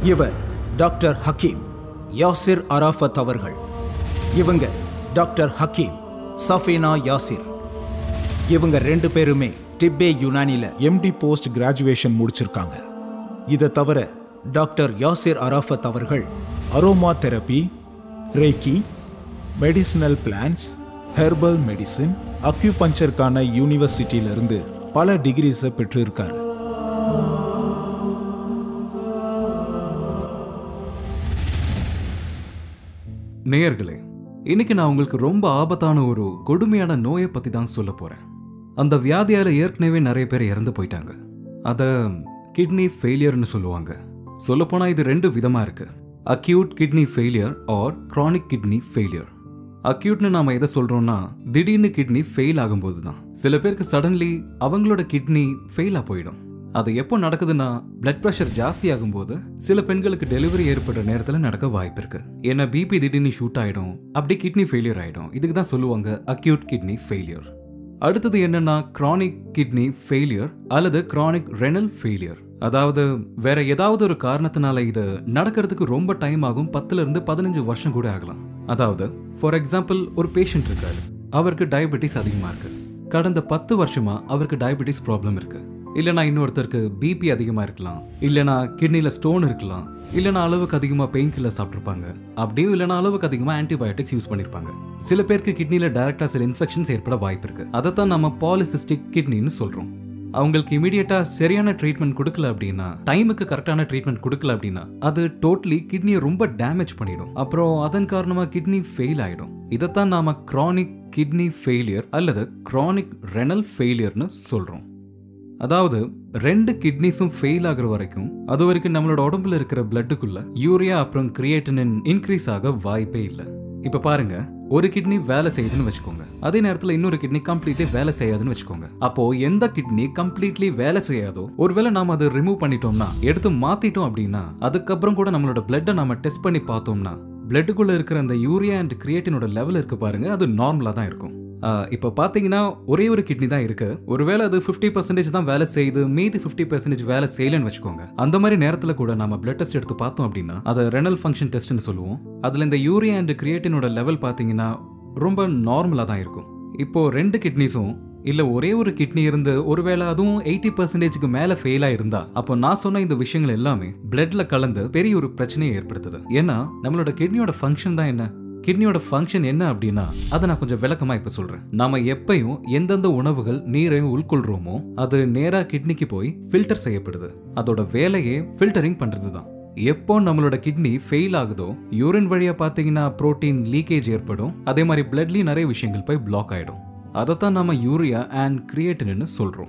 இவர் doctor Hakeem Yasser Arafat அவர்கள் இவங்க டாக்டர் ஹக்கீம் சஃபீனா யாசிர் இவங்க ரெண்டு பேருமே டிப்பே யுனானில எம்டி போஸ்ட் கிராஜுவேஷன் முடிச்சிருக்காங்க இதை தவிர டாக்டர் யாசிர் அராஃபத் அவர்கள் aroma therapy reiki medicinal plants herbal medicine அக்யூபஞ்சருக்கான யூனிவர்சிட்டியிலிருந்து பல டிகிரிஸை பெற்றிருக்காரு நேயர்களே இன்னைக்கு நான் உங்களுக்கு ரொம்ப ஆபத்தான ஒரு கொடுமையான நோயை பத்தி தான் சொல்ல போறேன் அந்த வியாதியால ஏற்கனவே நிறைய பேர் இறந்து போயிட்டாங்க அத கிட்னி ஃபெயிலியர்னு சொல்லுவாங்க சொல்லப்போனா இது ரெண்டு விதமா இருக்கு acute kidney failure or chronic kidney failure அக்யூட்னு நாம எதை சொல்றோம்னா திடீர்னு கிட்னி ஃபெயில் ஆகும்போது தான் சில பேருக்கு சடன்லி அவங்களோட கிட்னி ஃபெயிலாக போயிடும் அது எப்போ நடக்குதுன்னா பிளட் ப்ரெஷர் ஜாஸ்தி ஆகும்போது சில பெண்களுக்கு டெலிவரி ஏற்படுற நேரத்தில் நடக்க வாய்ப்பு இருக்கு ஏன்னா பிபி திடீர்னு ஷூட் ஆயிடும் அப்படி கிட்னி ஃபெயிலியர் ஆயிடும் இதுக்கு தான் சொல்லுவாங்க அக்யூட் கிட்னி ஃபெயிலியர் அடுத்தது என்னன்னா chronic கிட்னி ஃபெயிலியர் அல்லது chronic renal ஃபெயிலியர் அதாவது வேற ஏதாவது ஒரு காரணத்தினால இது நடக்கிறதுக்கு ரொம்ப டைம் ஆகும் பத்துல இருந்து பதினஞ்சு வருஷம் கூட ஆகலாம் அதாவது ஃபார் எக்ஸாம்பிள் ஒரு பேஷண்ட் இருக்காரு அவருக்கு டயபெட்டிஸ் அதிகமா இருக்கு கடந்த பத்து வருஷமா அவருக்கு டயபெட்டிஸ் ப்ராப்ளம் இருக்கு இல்லனா இன்னொருத்தருக்கு பிபி அதிகமா இருக்கலாம் இல்லனா கிட்னில ஸ்டோன் இருக்கலாம் இல்லனா அளவுக்கு அதிகமா பெயின் கில்லர் சாப்பிட்டிருப்பாங்க அப்படியும் இல்லனா அளவுக்கு அதிகமா ஆன்டிபயோட்டிக்ஸ் யூஸ் பண்ணிருப்பாங்க சில பேருக்கு கிட்னில டைரக்டா சில இன்ஃபெக்ஷன்ஸ் ஏற்பட வாய்ப்பு இருக்கு அதைத்தான் நம்ம பாலிசிஸ்டிக் கிட்னின்னு சொல்றோம் அவங்களுக்கு இமீடியட்டா சரியான ட்ரீட்மெண்ட் கொடுக்கல அப்படின்னா டைமுக்கு கரெக்டான ட்ரீட்மெண்ட் கொடுக்கல அப்படின்னா அது டோட்டலி கிட்னியை ரொம்ப டேமேஜ் பண்ணிடும் அப்புறம் அதன் காரணமா கிட்னி ஃபெயில் ஆயிடும் இதைத்தான் நாம chronic கிட்னி ஃபெயிலியர் அல்லது chronic renal ஃபெயிலியர்னு சொல்றோம் அதாவது ரெண்டு கிட்னிஸும் ஃபெயில் ஆகுற வரைக்கும் அது வரைக்கும் நம்மளோட உடம்புல இருக்கிற பிளட்டுக்குள்ள யூரியா அப்புறம் கிரியேட்டினின் இன்க்ரீஸ் ஆக வாய்ப்பே இல்லை இப்ப பாருங்க ஒரு கிட்னி வேலை செய்யுதுன்னு வச்சுக்கோங்க அதே நேரத்துல இன்னொரு கிட்னி கம்ப்ளீட்லி வேலை செய்யாதுன்னு வச்சுக்கோங்க அப்போ எந்த கிட்னி கம்ப்ளீட்லி வேலை செய்யாதோ ஒருவேளை நாம அதை ரிமூவ் பண்ணிட்டோம்னா எடுத்து மாத்திட்டோம் அப்படின்னா அதுக்கப்புறம் கூட நம்மளோட பிளட்டை நாம டெஸ்ட் பண்ணி பார்த்தோம்னா பிளட்டுக்குள்ள இருக்கிற அந்த யூரியா அண்ட் கிரியேட்டினோட லெவல் இருக்கு பாருங்க அது நார்மலா தான் இருக்கும் ஆஹ் இப்போ பார்த்தீங்கன்னா ஒரே ஒரு கிட்னி தான் இருக்கு ஒருவேளை அது ஃபிஃப்டி பர்சன்டேஜ் தான் வேலை செய்யுது மீதி ஃபிஃப்டி பர்சன்டேஜ் வேலை செய்யலன்னு வச்சுக்கோங்க அந்த மாதிரி நேரத்தில் கூட நம்ம பிளட் டெஸ்ட் எடுத்து பார்த்தோம் அப்படின்னா அதை ரெனல் ஃபங்க்ஷன் டெஸ்ட்னு சொல்லுவோம் அதில் இந்த யூரியா அண்ட் கிரியேட்டினோட லெவல் பார்த்தீங்கன்னா ரொம்ப நார்மலாக தான் இருக்கும் இப்போ ரெண்டு கிட்னிஸும் இல்ல ஒரே ஒரு கிட்னி இருந்து ஒருவேளை அதுவும் எயிட்டி பர்சன்டேஜ்க்கு மேல ஃபெயிலா இருந்தா அப்போ நான் சொன்ன இந்த விஷயங்கள் எல்லாமே பிளட்ல கலந்து பெரிய ஒரு பிரச்சனையை ஏற்படுத்துது ஏன்னா நம்மளோட கிட்னியோட ஃபங்க்ஷன் தான் என்ன கிட்னியோட ஃபங்க்ஷன் என்ன அப்படின்னா அதை நான் கொஞ்சம் விளக்கமா இப்ப சொல்றேன் நாம எப்பயும் எந்தெந்த உணவுகள் நீரையும் உள்கொள்றோமோ அது நேரா கிட்னிக்கு போய் ஃபில்டர் செய்யப்படுது அதோட வேலையே ஃபில்டரிங் பண்றது தான் எப்போ நம்மளோட கிட்னி ஃபெயில் ஆகுதோ யூரின் வழியா பாத்தீங்கன்னா புரோட்டீன் லீக்கேஜ் ஏற்படும் அதே மாதிரி பிளட்லயும் நிறைய விஷயங்கள் போய் பிளாக் ஆயிடும் அதைத்தான் நாம யூரியா அண்ட் கிரியேட்டின்னு சொல்றோம்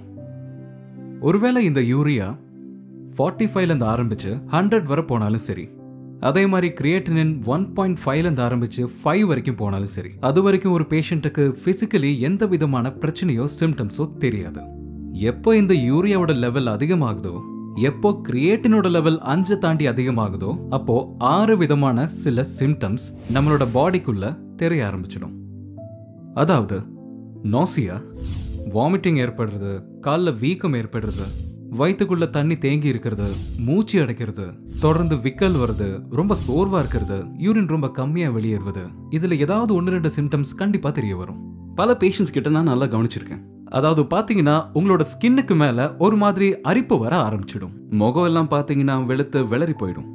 ஒருவேளை இந்த யூரியா ஃபார்ட்டி ஃபைவ்லேருந்து ஆரம்பிச்சு ஹண்ட்ரட் வரை போனாலும் சரி அதே மாதிரி கிரியேட்டினின் ஒன் பாயிண்ட் ஃபைவ்லேருந்து ஆரம்பிச்சு ஃபைவ் வரைக்கும் போனாலும் சரி அது வரைக்கும் ஒரு பேஷண்ட்டுக்கு ஃபிசிக்கலி எந்த விதமான பிரச்சனையோ சிம்டம்ஸோ தெரியாது எப்போ இந்த யூரியாவோட லெவல் அதிகமாகுதோ எப்போ கிரியேட்டினோட லெவல் அஞ்சு தாண்டி அதிகமாகுதோ அப்போ ஆறு விதமான சில சிம்டம்ஸ் நம்மளோட பாடிக்குள்ள தெரிய ஆரம்பிச்சிடும் அதாவது நாசியா வாமிட்டிங் ஏற்படுறது காலில் வீக்கம் ஏற்படுறது வயிற்றுக்குள்ள தண்ணி தேங்கி இருக்கிறது மூச்சு அடைக்கிறது தொடர்ந்து விக்கல் வருது ரொம்ப சோர்வா இருக்கிறது யூரின் ரொம்ப கம்மியா வெளியேறுவது இதுல ஏதாவது ஒன்று ரெண்டு சிம்டம்ஸ் கண்டிப்பா தெரிய வரும் பல பேஷண்ட்ஸ் கிட்ட நான் நல்லா கவனிச்சிருக்கேன் அதாவது பாத்தீங்கன்னா உங்களோட ஸ்கின்னுக்கு மேல ஒரு மாதிரி அரிப்பு வர ஆரம்பிச்சிடும் முகம் எல்லாம் பாத்தீங்கன்னா வெளுத்து விளறி போயிடும்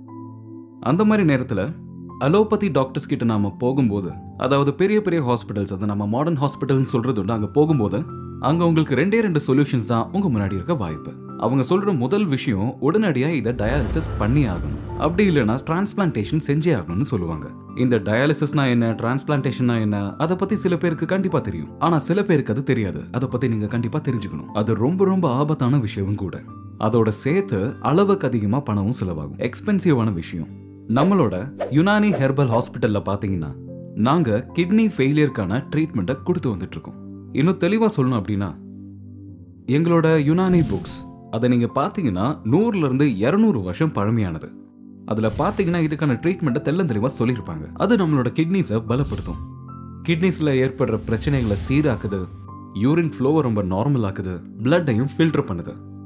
அந்த மாதிரி நேரத்துல அலோபதி டாக்டர்ஸ் கிட்ட நாம போகும்போது அதாவது பெரிய பெரிய ஹாஸ்பிட்டல்ஸ் அதை நம்ம மாடர்ன் ஹாஸ்பிட்டல்னு சொல்றது உண்டு அங்க போகும்போது அங்க உங்களுக்கு ரெண்டே ரெண்டு சொல்யூஷன்ஸ் தான் உங்க முன்னாடி இருக்க வாய்ப்பு அவங்க சொல்ற முதல் விஷயம் உடனடியா இதை டயாலிசிஸ் பண்ணி ஆகணும் அப்படி இல்லைன்னா டிரான்ஸ்பிளான்டேஷன் செஞ்சே ஆகணும்னு சொல்லுவாங்க இந்த டயாலிசிஸ்னா என்ன டிரான்ஸ்பிளான்டேஷன்னா என்ன அதை பத்தி சில பேருக்கு கண்டிப்பா தெரியும் ஆனா சில பேருக்கு அது தெரியாது அதை பத்தி நீங்க கண்டிப்பா தெரிஞ்சுக்கணும் அது ரொம்ப ரொம்ப ஆபத்தான விஷயமும் கூட அதோட சேர்த்து அளவுக்கு அதிகமா பணமும் செலவாகும் எக்ஸ்பென்சிவான விஷயம் நம்மளோட யுனானி ஹெர்பல் ஹாஸ்பிட்டல்ல பாத்தீங்கன்னா நாங்க கிட்னி ஃபெயிலியருக்கான ட்ரீட்மெண்ட்டை கொடுத்து வந்துட்டு இருக்கோம் இன்னும் தெளிவா சொல்லணும் அப்படின்னா எங்களோட யுனானி புக்ஸ் அதை நீங்க பாத்தீங்கன்னா நூறுல இருந்து இருநூறு வருஷம் பழமையானது அதுல பாத்தீங்கன்னா இதுக்கான ட்ரீட்மெண்ட்டை தெள்ளந்தெளிவா சொல்லியிருப்பாங்க அது நம்மளோட கிட்னிஸை பலப்படுத்தும் கிட்னிஸ்ல ஏற்படுற பிரச்சனைகளை சீராக்குது யூரின் ஃப்ளோவை ரொம்ப நார்மல் ஆக்குது பிளட்டையும் ஃபில்டர் பண்ணுது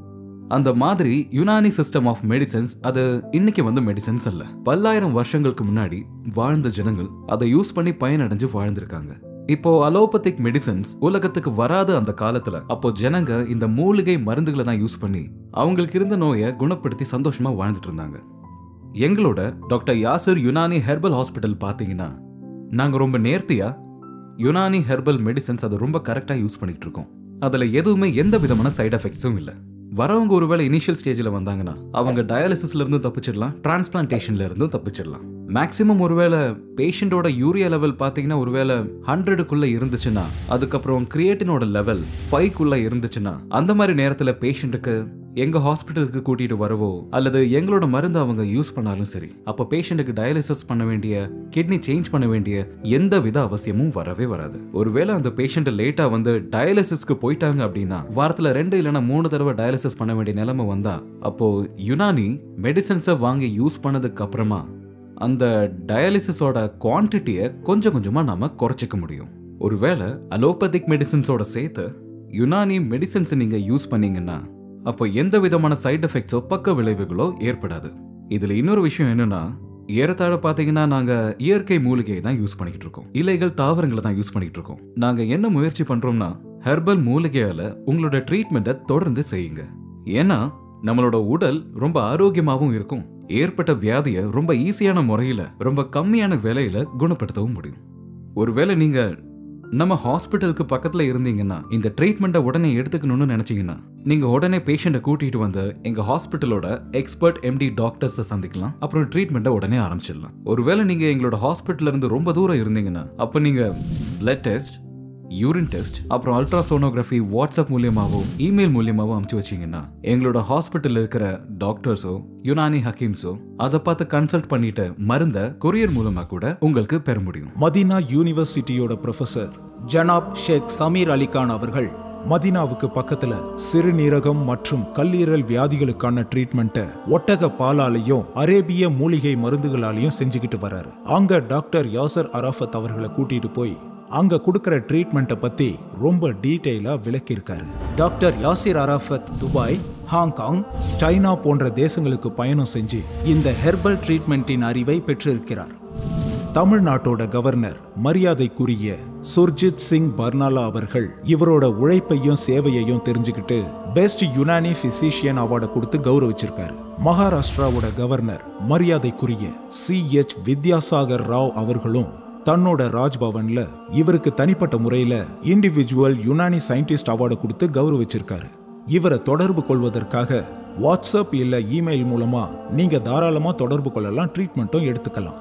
அந்த மாதிரி யுனானி சிஸ்டம் ஆஃப் மெடிசன்ஸ் அது இன்னைக்கு வந்து மெடிசன்ஸ் அல்ல பல்லாயிரம் வருஷங்களுக்கு முன்னாடி வாழ்ந்த ஜனங்கள் அதை யூஸ் பண்ணி பயனடைஞ்சு வாழ்ந்திருக்காங்க இப்போ அலோபதிக் மெடிசன்ஸ் உலகத்துக்கு வராத அந்த காலத்துல அப்போ ஜனங்க இந்த மூலிகை மருந்துகளை தான் யூஸ் பண்ணி அவங்களுக்கு இருந்த நோயை குணப்படுத்தி சந்தோஷமா வாழ்ந்துட்டு இருந்தாங்க எங்களோட doctor Yasir Unani herbal hospital பார்த்தீங்கன்னா நாங்க ரொம்ப நேர்த்தியா யுனானி ஹெர்பல் மெடிசன்ஸ் அதை ரொம்ப கரெக்டா யூஸ் பண்ணிட்டு இருக்கோம் அதுல எதுவுமே எந்த விதமான சைடு எஃபெக்ட்ஸும் இல்லை வரவங்க ஒருவேளை இனிஷியல் ஸ்டேஜில் வந்தாங்கன்னா அவங்க டயாலிசிஸ்ல இருந்தும் தப்பிச்சிடலாம் டிரான்ஸ்பிளான்டேஷன்ல இருந்தும் தப்பிச்சிடலாம் மேக்ஸிமம் ஒருவேளை பேஷண்டோட யூரியா லெவல் பார்த்தீங்கன்னா ஒருவேளை ஹண்ட்ரடுக்குள்ள இருந்துச்சுன்னா அதுக்கப்புறம் கிரியேட்டினோட லெவல் ஃபைவ்க்குள்ள இருந்துச்சுன்னா அந்த மாதிரி நேரத்தில் பேஷண்ட்டுக்கு எங்க ஹாஸ்பிட்டலுக்கு கூட்டிட்டு வரவோ அல்லது எங்களோட மருந்து அவங்க யூஸ் பண்ணாலும் சரி அப்போ பேஷண்ட்டுக்கு டயாலிசிஸ் பண்ண வேண்டிய கிட்னி சேஞ்ச் பண்ண வேண்டிய எந்த வித அவசியமும் வரவே வராது ஒருவேளை அந்த பேஷண்ட் லேட்டா வந்து டயாலிசிஸ்க்கு போயிட்டாங்க அப்படின்னா வாரத்துல ரெண்டு இல்லைன்னா மூணு தடவை டயாலிசிஸ் பண்ண வேண்டிய நிலைமை வந்தா அப்போ யுனானி மெடிசன்ஸை வாங்கி யூஸ் பண்ணதுக்கு அப்புறமா அந்த டயாலிசிஸோட குவான்டிட்டியை கொஞ்சம் கொஞ்சமா நாம குறைச்சிக்க முடியும் ஒருவேளை அலோபதிக் மெடிசின்ஸோட சேர்த்து யுனானி மெடிசன்ஸை நீங்க யூஸ் பண்ணீங்கன்னா அப்போ எந்த விதமான சைடு எஃபெக்ட்ஸோ பக்க விளைவுகளோ ஏற்படாது இதுல இன்னொரு விஷயம் என்னன்னா ஏறத்தாழ பாத்தீங்கன்னா நாங்க இயற்கை மூலிகையை தான் யூஸ் பண்ணிக்கிட்டு இருக்கோம் இலைகள் தாவரங்களை தான் யூஸ் பண்ணிக்கிட்டு இருக்கோம் நாங்க என்ன முயற்சி பண்றோம்னா ஹெர்பல் மூலிகையால உங்களோட ட்ரீட்மெண்ட்டை தொடர்ந்து செய்யுங்க ஏன்னா நம்மளோட உடல் ரொம்ப ஆரோக்கியமாகவும் இருக்கும் ஏற்பட்ட வியாதியை ரொம்ப ஈஸியான முறையில ரொம்ப கம்மியான விலையில குணப்படுத்தவும் முடியும் ஒருவேளை நீங்க நம்ம ஹாஸ்பிட்டலுக்கு பக்கத்துல இருந்தீங்கன்னா இந்த ட்ரீட்மெண்ட்டை உடனே எடுத்துக்கணும்னு நினைச்சீங்கன்னா நீங்க உடனே பேஷண்ட்டை கூட்டிட்டு வந்து எங்க ஹாஸ்பிட்டலோட எக்ஸ்பர்ட் எம்டி டாக்டர்ஸை சந்திக்கலாம் அப்புறம் ட்ரீட்மெண்ட்டை உடனே ஆரம்பிச்சிடலாம் ஒருவேளை நீங்க எங்களோட ஹாஸ்பிட்டல்ல இருந்து ரொம்ப தூரம் இருந்தீங்கன்னா அப்ப நீங்க பிளட் டெஸ்ட் யூரின் டெஸ்ட் அப்புறம் அல்ட்ராசோனோகிராஃபி வாட்ஸ்அப் மூலியமாவோ இமெயில் மூலியமாவோ அமுச்சு வச்சீங்கன்னா எங்களோட ஹாஸ்பிட்டல்ல இருக்கிற டாக்டர்ஸோ யுனானி ஹக்கீம்ஸோ அதை பார்த்து கன்சல்ட் பண்ணிட்டு மருந்த கொரியர் மூலமா கூட உங்களுக்கு பெற முடியும் மதீனா யூனிவர்சிட்டியோட ப்ரொஃபசர் ஜனாப் ஷேக் சமீர் அலிகான் அவர்கள் மதீனாவுக்கு பக்கத்துல சிறுநீரகம் மற்றும் கல்லீரல் வியாதிகளுக்கான ட்ரீட்மெண்ட்டை ஒட்டக பாலாலையும் அரேபிய மூலிகை மருந்துகளாலையும் செஞ்சுக்கிட்டு வர்றாரு அங்க டாக்டர் யாசர் அராஃபத் அவர்களை கூட்டிட்டு போய் அங்க கொடுக்கிற ட்ரீட்மெண்ட்டை பத்தி ரொம்ப டீட்டெயிலா விளக்கியிருக்காரு doctor Yasir Arafat Dubai Hong Kong China போன்ற தேசங்களுக்கு பயணம் செஞ்சு இந்த ஹெர்பல் ட்ரீட்மெண்ட்டின் அறிவை பெற்றிருக்கிறார் தமிழ்நாட்டோட கவர்னர் மரியாதைக்குரிய சுர்ஜித் சிங் பர்னாலா அவர்கள் இவரோட உழைப்பையும் சேவையையும் தெரிஞ்சுக்கிட்டு பெஸ்ட் யுனானி பிசிஷியன் அவார்டை கொடுத்து கௌரவிச்சிருக்காரு மகாராஷ்டிராவோட கவர்னர் மரியாதைக்குரிய சி எச் வித்யாசாகர் ராவ் அவர்களும் தன்னோட ராஜ்பவன்ல இவருக்கு தனிப்பட்ட முறையில இண்டிவிஜுவல் யுனானி சயின்டிஸ்ட் அவார்டை கொடுத்து கௌரவிச்சிருக்காரு இவரை தொடர்பு கொள்வதற்காக வாட்ஸ்அப் இல்ல இமெயில் மூலமா நீங்க தாராளமா தொடர்பு கொள்ளலாம் ட்ரீட்மெண்ட்டும் எடுத்துக்கலாம்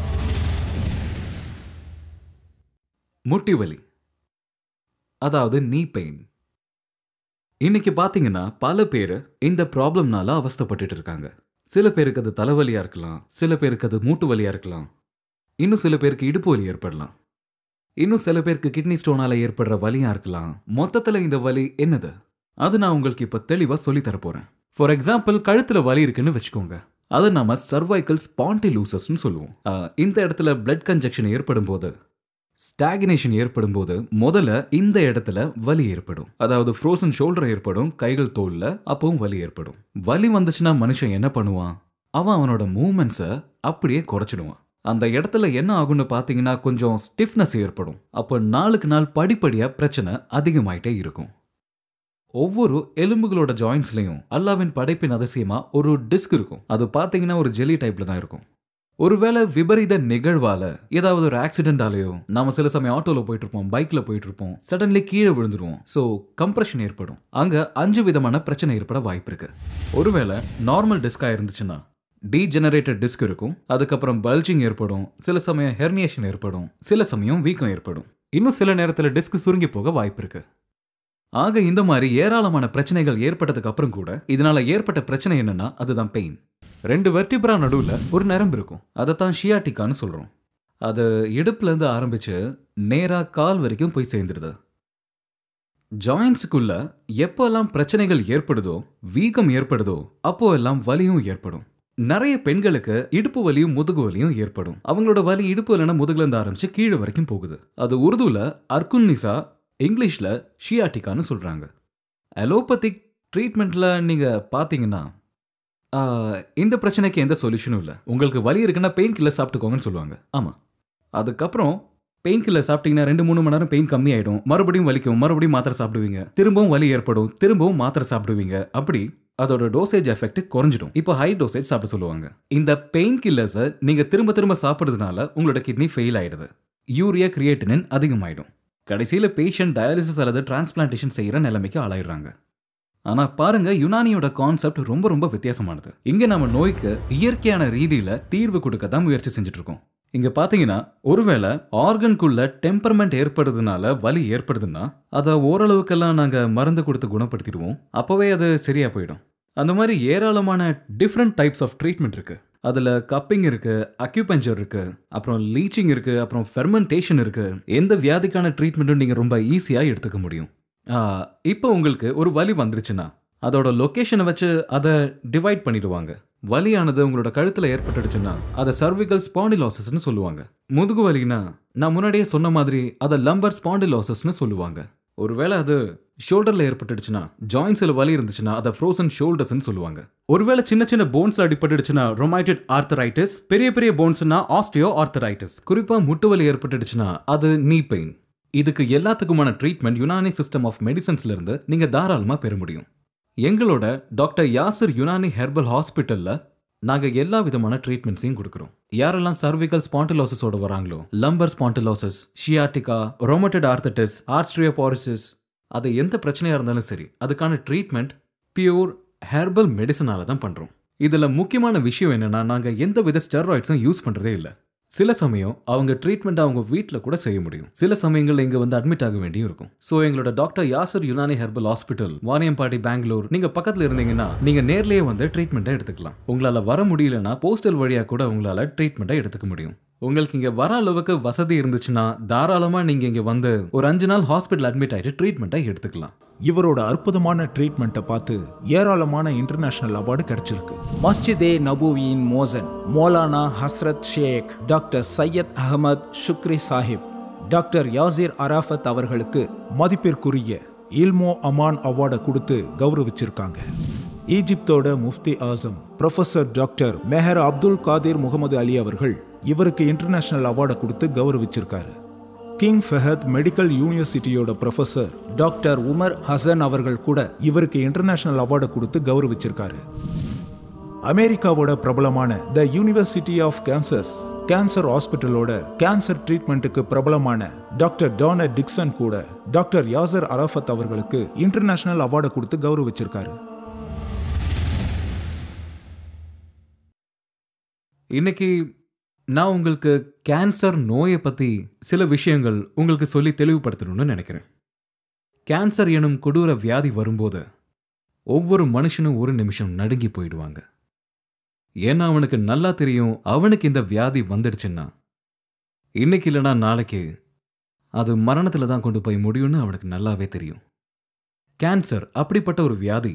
முட்டி வலி அதாவது நீ பெயின் இன்னைக்கு பாத்தீங்கன்னா பல பேர் இந்த ப்ராப்ளம்னால அவஸ்தைப்பட்டுட்டு இருக்காங்க சில பேருக்கு அது தலைவலியா இருக்கலாம் சில பேருக்கு அது மூட்டு வலியா இருக்கலாம் இன்னும் சில பேருக்கு இடுப்பு வலி ஏற்படலாம் இன்னும் சில பேருக்கு கிட்னி ஸ்டோனால ஏற்படுற வலியா இருக்கலாம் மொத்தத்துல இந்த வலி என்னது அது நான் உங்களுக்கு இப்ப தெளிவா சொல்லி தர போறேன் ஃபார் எக்ஸாம்பிள் கழுத்துல வலி இருக்குன்னு வச்சுக்கோங்க அது நாம சர்வைக்கல் ஸ்பாண்டிலூசஸ்னு சொல்லுவோம் ஆஹ், இந்த இடத்துல பிளட் கன்ஜெக்ஷன் ஏற்படும் போது ஸ்டாகினேஷன் ஏற்படும் போது முதல்ல இந்த இடத்துல வலி ஏற்படும் அதாவது ஃப்ரோசன் ஷோல்டர் ஏற்படும் கைகள் தோல்ல அப்பவும் வலி ஏற்படும் வலி வந்துச்சுன்னா மனுஷன் என்ன பண்ணுவான் அவன் அவனோட மூமெண்ட்ஸை அப்படியே குறைச்சிடுவான் அந்த இடத்துல என்ன ஆகும்னு பார்த்தீங்கன்னா கொஞ்சம் ஸ்டிஃப்னஸ் ஏற்படும் அப்போ நாளுக்கு நாள் படிப்படியா பிரச்சனை அதிகமாயிட்டே இருக்கும் ஒவ்வொரு எலும்புகளோட ஜாயின்ஸ்லயும் அல்லாவின் படைப்பின் அதிசயமா ஒரு டிஸ்க் இருக்கும் அது பார்த்தீங்கன்னா ஒரு ஜெலி டைப்ல தான் இருக்கும் ஒருவேளை விபரீத நிகழ்வால ஏதாவது ஒரு ஆக்சிடென்டாலேயோ நாம சில சமயம் ஆட்டோல போயிட்டு இருப்போம் பைக்ல போயிட்டு இருப்போம் சடன்லி கீழே விழுந்துருவோம் சோ கம்ப்ரெஷன் ஏற்படும் அங்க அஞ்சு விதமான பிரச்சனை ஏற்பட வாய்ப்பு இருக்கு ஒருவேளை நார்மல் டிஸ்கா இருந்துச்சுன்னா டீஜெனரேட்டட் டிஸ்க் இருக்கும் அதுக்கப்புறம் பல்ஜிங் ஏற்படும் சில சமயம் ஹெர்னியேஷன் ஏற்படும் சில சமயம் வீக்கம் ஏற்படும் இன்னும் சில நேரத்துல டிஸ்க் சுருங்கி போக வாய்ப்பு இருக்கு ஆக இந்த மாதிரி ஏராளமான பிரச்சனைகள் ஏற்பட்டதுக்கு அப்புறம் கூட இதனால ஏற்பட்ட பிரச்சனை என்னன்னா அதுதான் பெயின் ரெண்டு வெர்டிபிரா நடுவுல ஒரு நரம்பு இருக்கும் அதைத்தான் ஷியாட்டிக்கான்னு சொல்றோம் அது இடுப்புல இருந்து ஆரம்பிச்சு நேரா கால் வரைக்கும் போய் சேர்ந்துருது ஜாயின்ஸுக்குள்ள எப்போல்லாம் பிரச்சனைகள் ஏற்படுதோ வீக்கம் ஏற்படுதோ அப்போ எல்லாம் வலியும் ஏற்படும் நிறைய பெண்களுக்கு இடுப்பு வலியும் முதுகு வலியும் ஏற்படும் அவங்களோட வலி இடுப்பு இல்லைன்னா முதுகுல இருந்து ஆரம்பிச்சு கீழே வரைக்கும் போகுது அது உருதுல அர்குன்னிசா இங்கிலீஷ்ல ஷியாட்டிக்கான்னு சொல்றாங்க அலோபதிக் ட்ரீட்மெண்ட்டில் நீங்கள் பார்த்தீங்கன்னா ஆ, இந்த பிரச்சனைக்கு எந்த சொல்யூஷனும் இல்லை உங்களுக்கு வலி இருக்குன்னா பெயின் கில்லர் சாப்பிட்டுக்கோங்கன்னு சொல்லுவாங்க ஆமாம் அதுக்கப்புறம் பெயின் கில்லர் சாப்பிட்டீங்கன்னா ரெண்டு மூணு மணி நேரம் பெயின் கம்மியாயிடும் மறுபடியும் வலிக்கும் மறுபடியும் மாத்திரை சாப்பிடுவீங்க திரும்பவும் வலி ஏற்படும் திரும்பவும் மாத்திரை சாப்பிடுவீங்க அப்படி அதோட டோசேஜ் எஃபெக்ட் குறைஞ்சிடும் இப்போ ஹை டோசேஜ் சாப்பிட சொல்லுவாங்க இந்த பெயின் கில்லர்ஸை நீங்கள் திரும்ப திரும்ப சாப்பிட்றதுனால உங்களோட கிட்னி ஃபெயில் ஆயிடுது யூரியா கிரியேட்டினின் அதிகமாயிடும் கடைசியில் பேஷண்ட் டயாலிசிஸ் அல்லது டிரான்ஸ்பிளான்டேஷன் செய்கிற நிலைமைக்கு ஆளாயிடுறாங்க ஆனா பாருங்க யுனானியோட கான்செப்ட் ரொம்ப ரொம்ப வித்தியாசமானது இங்க நம்ம நோய்க்கு இயற்கையான ரீதியில தீர்வு கொடுக்க தான் முயற்சி செஞ்சுட்டு இருக்கோம் இங்க பாத்தீங்கன்னா ஒருவேளை ஆர்கனுக்குள்ள டெம்பர்மெண்ட் ஏற்படுறதுனால வலி ஏற்படுதுன்னா அதை ஓரளவுக்கெல்லாம் நாங்க மருந்து கொடுத்து குணப்படுத்திடுவோம் அப்பவே அது சரியா போயிடும் அந்த மாதிரி ஏராளமான டிஃப்ரெண்ட் டைப்ஸ் ஆஃப் ட்ரீட்மெண்ட் இருக்கு அதுல கப்பிங் இருக்கு அக்யூபஞ்சர் இருக்கு அப்புறம் லீச்சிங் இருக்கு அப்புறம் ஃபெர்மெண்டேஷன் இருக்கு எந்த வியாதிக்கான ட்ரீட்மெண்ட்டும் நீங்க ரொம்ப ஈஸியா எடுத்துக்க முடியும் ஆ, இப்போ உங்களுக்கு ஒரு வலி வந்துருச்சுன்னா அதோட லொகேஷனை வச்சு அதை டிவைட் பண்ணிடுவாங்க வலியானது உங்களோட கழுத்தில் ஏற்பட்டுடுச்சுன்னா அதை சர்விகல் ஸ்பாண்டிலாசஸ்னு சொல்லுவாங்க முதுகு வலினா நான் முன்னாடியே சொன்ன மாதிரி அதை லம்பர் ஸ்பாண்டிலாசஸ்னு சொல்லுவாங்க ஒருவேளை அது ஷோல்டர்ல ஏற்பட்டுடுச்சுன்னா ஜாயின்ஸ்ல வலி இருந்துச்சுன்னா அதை ஃப்ரோசன் ஷோல்டர்ஸ்னு சொல்லுவாங்க ஒருவேளை சின்ன சின்ன போன்ஸ்ல அடிபட்டுடுச்சுன்னா ரொமாய்டட் ஆர்த்தரைட்டிஸ் பெரிய பெரிய போன்ஸ்னா ஆஸ்டியோ ஆர்த்தரைட்டிஸ் குறிப்பா முட்டு வலி ஏற்பட்டுடுச்சுன்னா அது நீ பெயின் இதுக்கு எல்லாத்துக்குமான ட்ரீட்மெண்ட் யுனானி சிஸ்டம் ஆஃப் மெடிசன்ஸ்ல இருந்து நீங்க தாராளமா பெற முடியும் எங்களோட டாக்டர் யாசிர் யுனானி ஹெர்பல் ஹாஸ்பிட்டல்ல நாங்க எல்லா விதமான ட்ரீட்மெண்ட்ஸையும் கொடுக்குறோம் யாரெல்லாம் சர்விகல் ஸ்பாண்டிலோசிஸோட வராங்களோ lumbar spondylosis sciatica rheumatoid arthritis osteoporosis அது எந்த பிரச்சனையா இருந்தாலும் சரி அதுக்கான ட்ரீட்மெண்ட் பியூர் ஹெர்பல் மெடிசனால தான் பண்றோம் இதுல முக்கியமான விஷயம் என்னன்னா நாங்க எந்த வித ஸ்டெராய்ட்ஸும் யூஸ் பண்றதே இல்ல சில சமயம் அவங்க ட்ரீட்மெண்ட் அவங்க வீட்டில் கூட செய்ய முடியும் சில சமயங்கள்ல இங்க வந்து அட்மிட் ஆக வேண்டியும் இருக்கும் ஸோ எங்களோட doctor Yasar Unani herbal hospital Vaniyambadi Bangalore நீங்க பக்கத்துல இருந்தீங்கன்னா நீங்க நேர்லயே வந்து ட்ரீட்மெண்ட்டை எடுத்துக்கலாம் உங்களால வர முடியலன்னா போஸ்டல் வழியா கூட உங்களால ட்ரீட்மெண்ட்டை எடுத்துக்க முடியும் உங்களுக்கு இங்க வர அளவுக்கு வசதி இருந்துச்சுன்னா தாராளமா நீங்க இங்க வந்து ஒரு அஞ்சு நாள் ஹாஸ்பிட்டல் அட்மிட் ஆயிட்டு ட்ரீட்மெண்ட்டை எடுத்துக்கலாம் இவரோட அற்புதமான ட்ரீட்மெண்ட்டை பார்த்து ஏராளமான இன்டர்நேஷனல் அவார்டு கிடைச்சிருக்கு மஸ்ஜிதே நபூவியின் மோசன் மௌலானா ஹஸ்ரத் Sheikh doctor Syed Ahmed Shukri சாஹிப் டாக்டர் யாசிர் அராஃபத் அவர்களுக்கு மதிப்பிற்குரிய இல்மோ அமான் அவார்டை கொடுத்து கௌரவிச்சிருக்காங்க ஈஜிப்தோட முஃப்தி ஆசம் professor doctor Maher Abdul Qadir Mohammed Ali அவர்கள் இவருக்கு இன்டர்நேஷனல் அவார்டை கொடுத்து கௌரவிச்சிருக்காரு கிங் ஃபஹத் மெடிக்கல் யூனிவர்சிட்டியோட ப்ரொஃபசர் டாக்டர் உமர் ஹசன் அவர்கள் கூட இவருக்கு இன்டர்நேஷனல் அவார்டை கொடுத்து கௌரவிச்சிருக்காரு அமெரிக்காவோட பிரபலமான the university of cancers cancer ஹாஸ்பிட்டலோட கேன்சர் ட்ரீட்மெண்ட்டுக்கு பிரபலமான டாக்டர் டானர் டிக்சன் கூட டாக்டர் யாசர் அரஃபத் அவர்களுக்கு இன்டர்நேஷனல் அவார்டை கொடுத்து கௌரவிச்சிருக்காரு இன்னைக்கு நான் உங்களுக்கு கேன்சர் நோயை பற்றி சில விஷயங்கள் உங்களுக்கு சொல்லி தெளிவுபடுத்தணும்னு நினைக்கிறேன் கேன்சர் எனும் கொடூர வியாதி வரும்போது ஒவ்வொரு மனுஷனும் ஒரு நிமிஷம் நடுங்கி போயிடுவாங்க ஏன்னா அவனுக்கு நல்லா தெரியும் அவனுக்கு இந்த வியாதி வந்துடுச்சுன்னா இன்னைக்கு இல்லைனா நாளைக்கு அது மரணத்தில் தான் கொண்டு போய் முடியும்னு அவனுக்கு நல்லாவே தெரியும் கேன்சர் அப்படிப்பட்ட ஒரு வியாதி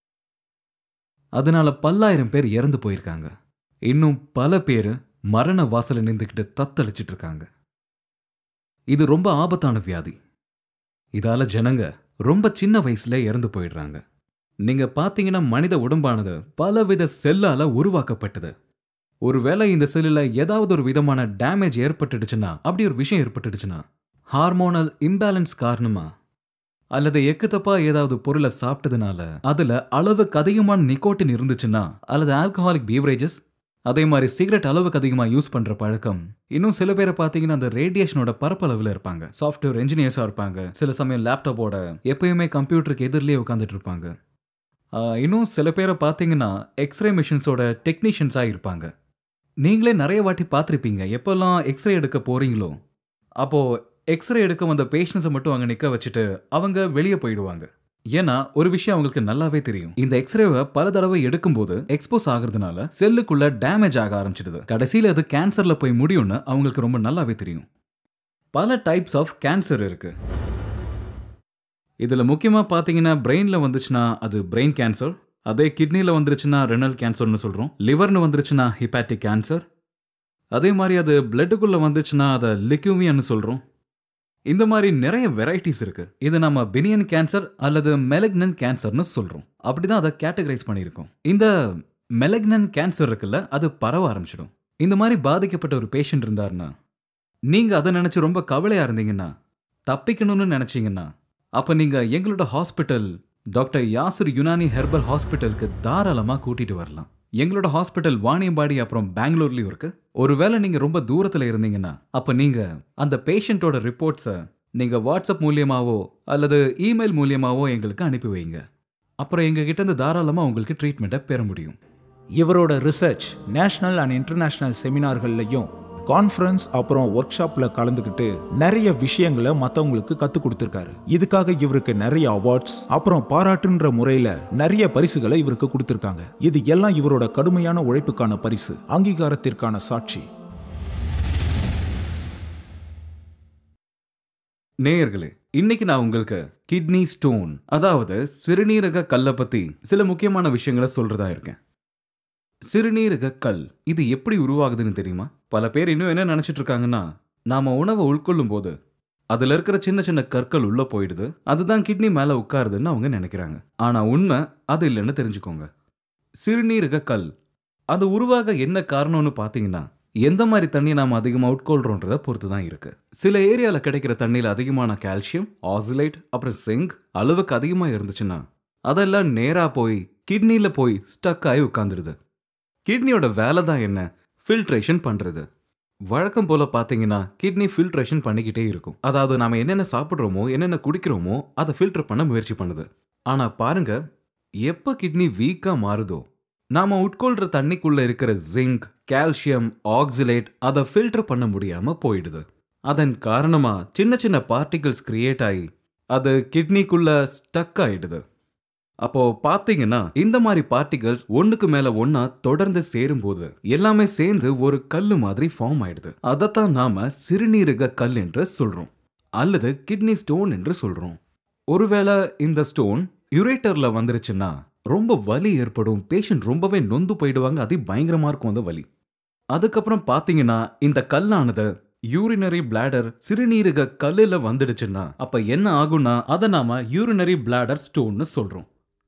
அதனால பல்லாயிரம் பேர் இறந்து போயிருக்காங்க இன்னும் பல பேர் மரண வாசல நின்றுக்கிட்டு தத்தளிச்சிட்டு இருக்காங்க இது ரொம்ப ஆபத்தான வியாதி இதால ஜனங்க ரொம்ப சின்ன வயசுல இறந்து போயிடுறாங்க நீங்க பாத்தீங்கன்னா மனித உடம்பானது பலவித செல்லால உருவாக்கப்பட்டது ஒருவேளை இந்த செல்லுல ஏதாவது ஒரு விதமான டேமேஜ் ஏற்பட்டுடுச்சுன்னா அப்படி ஒரு விஷயம் ஏற்பட்டுடுச்சுன்னா ஹார்மோனல் இம்பேலன்ஸ் காரணமா அல்லது எக்குத்தப்பா ஏதாவது பொருளை சாப்பிட்டதுனால அதுல அளவுக்கு அதிகமான நிக்கோட்டின் இருந்துச்சுன்னா அல்லது ஆல்கஹாலிக் பீவரேஜஸ் அதே மாதிரி சிகரெட் அளவுக்கு அதிகமாக யூஸ் பண்ற பழக்கம் இன்னும் சில பேரை பார்த்தீங்கன்னா அந்த ரேடியேஷனோட பரப்பளவில் இருப்பாங்க சாஃப்ட்வேர் இன்ஜினியர்ஸாக இருப்பாங்க சில சமயம் லேப்டாப்போட எப்பயுமே கம்ப்யூட்டருக்கு எதிரிலே உட்காந்துட்டு இருப்பாங்க ஆஹ், இன்னும் சில பேரை பார்த்தீங்கன்னா எக்ஸ்ரே மிஷின்ஸோட டெக்னீஷியன்ஸாக இருப்பாங்க நீங்களே நிறைய வாட்டி பார்த்துருப்பீங்க எப்போல்லாம் எக்ஸ்ரே எடுக்க போறீங்களோ அப்போ எக்ஸ்ரே எடுக்க வந்த பேஷண்ட்ஸை மட்டும் அங்கே நிற்க வச்சுட்டு அவங்க வெளியே போயிடுவாங்க ஏன்னா ஒரு விஷயம் அவங்களுக்கு நல்லாவே தெரியும் இந்த எக்ஸ்ரேவை பல தடவை எடுக்கும்போது எக்ஸ்போஸ் ஆகுறதுனால செல்லுக்குள்ள டேமேஜ் ஆக ஆரம்பிச்சிடுது கடைசியில் அது கேன்சர்ல போய் முடியும்னு அவங்களுக்கு ரொம்ப நல்லாவே தெரியும் பல டைப்ஸ் ஆஃப் கேன்சர் இருக்கு இதில் முக்கியமாக பார்த்தீங்கன்னா பிரெயினில் வந்துச்சுன்னா அது பிரெயின் கேன்சர் அதே கிட்னியில் வந்துருச்சுன்னா ரெனல் கேன்சர்னு சொல்கிறோம் லிவர்னு வந்துருச்சுன்னா ஹிப்பாட்டிக் கேன்சர் அதே மாதிரி அது பிளட்டுக்குள்ளே வந்துச்சுன்னா அதை லிக்யூமியான்னு சொல்கிறோம் இந்த மாதிரி நிறைய வெரைட்டிஸ் இருக்கு இது நம்ம பினியன் கேன்சர் அல்லது மெலக்னன் கேன்சர்னு சொல்றோம் அப்படிதான் அதை கேட்டகரைஸ் பண்ணியிருக்கோம் இந்த மெலக்னன் கேன்சர் இருக்குல்ல அது பரவ ஆரம்பிச்சிடும் இந்த மாதிரி பாதிக்கப்பட்ட ஒரு பேஷண்ட் இருந்தாருன்னா நீங்க அதை நினைச்சு ரொம்ப கவலையா இருந்தீங்கன்னா தப்பிக்கணும்னு நினைச்சீங்கன்னா அப்ப நீங்க எங்களோட hospital doctor Yasir Unani herbal ஹாஸ்பிட்டலுக்கு தாராளமா கூட்டிட்டு வரலாம் எங்களோட ஹாஸ்பிட்டல் வாணியம்பாடி அப்புறம் பெங்களூர்லயும் இருக்கு ஒருவேளை நீங்க ரொம்ப தூரத்துல இருந்தீங்கன்னா அப்ப நீங்க அந்த பேஷண்ட்டோட ரிப்போர்ட்ஸை நீங்க வாட்ஸ்அப் மூலியமாவோ அல்லது இமெயில் மூலியமாவோ எங்களுக்கு அனுப்பி வைங்க அப்புறம் எங்க கிட்ட இருந்து தாராளமா உங்களுக்கு ட்ரீட்மெண்ட்டை பெற முடியும் இவரோட ரிசர்ச் நேஷனல் அண்ட் இன்டர்நேஷனல் செமினார்கள்லையும் கான்ஃபரன்ஸ் அப்புறம் ஒர்க் ஷாப்ல கலந்துக்கிட்டு நிறைய விஷயங்களை மத்தவங்களுக்கு கத்து கொடுத்திருக்காரு இதுக்காக இவருக்கு நிறைய அவார்ட்ஸ் அப்புறம் பாராட்டுன்ற முறையில நிறைய பரிசுகளை இவருக்கு கொடுத்திருக்காங்க இது எல்லாம் இவரோட கடுமையான உழைப்புக்கான பரிசு அங்கீகாரத்திற்கான சாட்சி நேயர்களே இன்னைக்கு நான் உங்களுக்கு கிட்னி ஸ்டோன் அதாவது சிறுநீரக கல்லை பத்தி சில முக்கியமான விஷயங்களை சொல்றதா இருக்கேன் சிறுநீரக கல் இது எப்படி உருவாகுதுன்னு தெரியுமா பல பேர் இன்னும் என்ன நினைச்சிட்டு இருக்காங்கன்னா நாம உணவை உட்கொள்ளும் போது அதுல இருக்கிற சின்ன சின்ன கற்கள் உள்ள போயிடுது அதுதான் கிட்னி மேல உட்காருதுன்னு அவங்க நினைக்கிறாங்க ஆனா உண்மை அது இல்லைன்னு தெரிஞ்சுக்கோங்க சிறுநீரக கல் அது உருவாக என்ன காரணம்னு பாத்தீங்கன்னா எந்த மாதிரி தண்ணி நாம அதிகமா உட்கொள்றோன்றத பொறுத்து தான் இருக்கு சில ஏரியால கிடைக்கிற தண்ணியில அதிகமான கால்சியம் ஆசிலைட் அப்புறம் சிங்க் அளவுக்கு அதிகமா இருந்துச்சுன்னா அதெல்லாம் நேரா போய் கிட்னில போய் ஸ்டக் ஆகி உட்காந்துடுது கிட்னியோட வேலை தான் என்ன ஃபில்ட்ரேஷன் பண்றது வழக்கம் போல பாத்தீங்கன்னா கிட்னி ஃபில்ட்ரேஷன் பண்ணிக்கிட்டே இருக்கும் அதாவது நாம என்னென்ன சாப்பிட்றோமோ என்னென்ன குடிக்கிறோமோ அதை ஃபில்டர் பண்ண முயற்சி பண்ணுது ஆனா பாருங்க எப்ப கிட்னி வீக்கா மாறுதோ நாம உட்கொள்ற தண்ணிக்குள்ள இருக்கிற ஜிங்க் கால்சியம் ஆக்சிலேட் அதை ஃபில்டர் பண்ண முடியாம போயிடுது அதன் காரணமா சின்ன சின்ன பார்ட்டிகிள்ஸ் கிரியேட் ஆகி அது கிட்னிக்குள்ள ஸ்டக் ஆயிடுது அப்போ பாத்தீங்கன்னா இந்த மாதிரி பார்ட்டிகல்ஸ் ஒண்ணுக்கு மேல ஒன்னா தொடர்ந்து சேரும்போது எல்லாமே சேர்ந்து ஒரு கல்லு மாதிரி ஃபார்ம் ஆயிடுது அதைத்தான் நாம சிறுநீரக கல் என்று சொல்றோம் அல்லது கிட்னி ஸ்டோன் என்று சொல்றோம் ஒருவேளை இந்த ஸ்டோன் யுரேட்டர்ல வந்துருச்சுன்னா ரொம்ப வலி ஏற்படும் பேஷண்ட் ரொம்பவே நொந்து போயிடுவாங்க அது பயங்கரமா இருக்கும் அந்த வலி அதுக்கப்புறம் பாத்தீங்கன்னா இந்த கல்லானது யூரினரி பிளாடர் சிறுநீரக கல்லுல வந்துடுச்சுன்னா அப்ப என்ன ஆகும்னா அதை நாம யூரினரி பிளாடர் ஸ்டோன்னு சொல்றோம்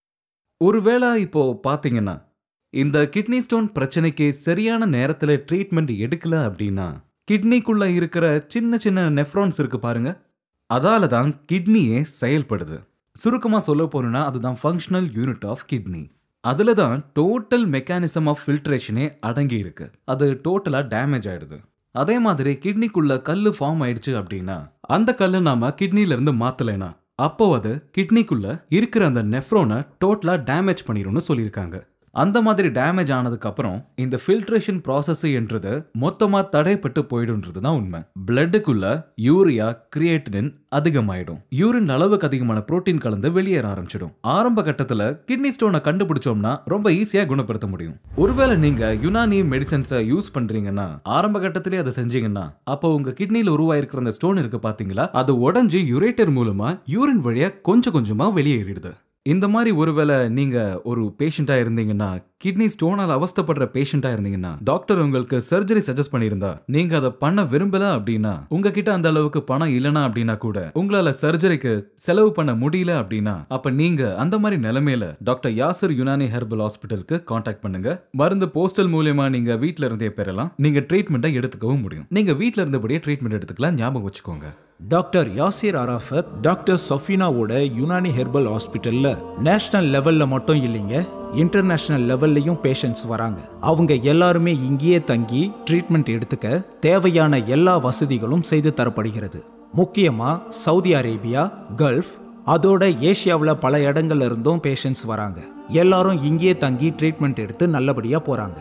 ஒருவேளை இப்போ பாத்தீங்கன்னா இந்த கிட்னி ஸ்டோன் பிரச்சனைக்கு சரியான நேரத்துல ட்ரீட்மெண்ட் எடுக்கல அப்படின்னா கிட்னிக்குள்ள இருக்கிற சின்ன சின்ன நெஃப்ரான்ஸ் இருக்கு பாருங்க அதால தான் கிட்னியே செயல்படுது சுருக்கமா சொல்ல போறோம்னா அதுதான் ஃபங்க்ஷனல் யூனிட் ஆஃப் கிட்னி அதுல தான் டோட்டல் மெக்கானிசம் ஆஃப் ஃபில்ட்ரேஷனே அடங்கி இருக்கு அது டோட்டலா டேமேஜ் ஆயிடுது அதே மாதிரி கிட்னிக்குள்ள கல்லு ஃபார்ம் ஆயிடுச்சு அப்படின்னா அந்த கல்லை நாம கிட்னில இருந்து மாத்தலைனா அப்போ அது கிட்னிக்குள்ள இருக்கிற அந்த நெஃப்ரோனை டோட்டலா டேமேஜ் பண்ணிரும்னு சொல்லியிருக்காங்க அந்த மாதிரி டேமேஜ் ஆனதுக்கு அப்புறம் இந்த ஃபில்ட்ரேஷன் ப்ராசஸ் என்றது மொத்தமா தடைப்பட்டு போயிடும்ன்றது தான் உண்மை பிளட்டுக்குள்ள யூரியா கிரியேட்டினின் அதிகமாயிடும் யூரின் அளவுக்கு அதிகமான புரோட்டீன் கலந்து வெளியேற ஆரம்பிச்சிடும் ஆரம்ப கட்டத்துல கிட்னி ஸ்டோனை கண்டுபிடிச்சோம்னா ரொம்ப ஈஸியா குணப்படுத்த முடியும் ஒருவேளை நீங்க யுனானி மெடிசன்ஸை யூஸ் பண்றீங்கன்னா ஆரம்ப கட்டத்திலே அதை செஞ்சீங்கன்னா அப்போ உங்க கிட்னில உருவாயிருக்கிற அந்த ஸ்டோன் இருக்கு பாத்தீங்களா அது உடஞ்சு யுரேட்டர் மூலமா யூரின் வழியா கொஞ்சம் கொஞ்சமா வெளியேறிடுது இந்த மாதிரி ஒருவேளை நீங்க ஒரு பேஷண்டா இருந்தீங்கன்னா கிட்னி ஸ்டோனால் அவஸ்தப்படுற பேஷண்டா இருந்தீங்கன்னா டாக்டர் உங்களுக்கு சர்ஜரி சஜஸ்ட் பண்ணியிருந்தா நீங்க அதை பண்ண விரும்பல அப்படின்னா உங்ககிட்ட அந்த அளவுக்கு பணம் இல்லனா அப்படின்னா கூட உங்களால சர்ஜரிக்கு செலவு பண்ண முடியல அப்படின்னா அப்ப நீங்க அந்த மாதிரி நிலைமையில டாக்டர் யாசர் யுனானி ஹெர்பல் ஹாஸ்பிட்டலுக்கு காண்டாக்ட் பண்ணுங்க மருந்து போஸ்டல் மூலியமா நீங்க வீட்ல இருந்தே பெறலாம் நீங்க ட்ரீட்மெண்ட்டை எடுத்துக்கவும் முடியும் நீங்க வீட்ல இருந்தபடியே ட்ரீட்மெண்ட் எடுத்துக்கலாம் ஞாபகம் வச்சுக்கோங்க டாக்டர் யாசிர் அராஃபத் டாக்டர் சஃபினாவோட யுனானி ஹெர்பல் ஹாஸ்பிட்டல்ல நேஷனல் லெவல்ல மட்டும் இல்லைங்க இன்டர்நேஷனல் லெவல்லையும் பேஷண்ட்ஸ் வராங்க அவங்க எல்லாருமே இங்கேயே தங்கி ட்ரீட்மெண்ட் எடுத்துக்க தேவையான எல்லா வசதிகளும் செய்து தரப்படுகிறது முக்கியமா சவுதி அரேபியா கல்ஃப் அதோட ஏசியாவில் பல இடங்கள்ல இருந்தும் பேஷண்ட்ஸ் வராங்க எல்லாரும் இங்கேயே தங்கி ட்ரீட்மெண்ட் எடுத்து நல்லபடியா போறாங்க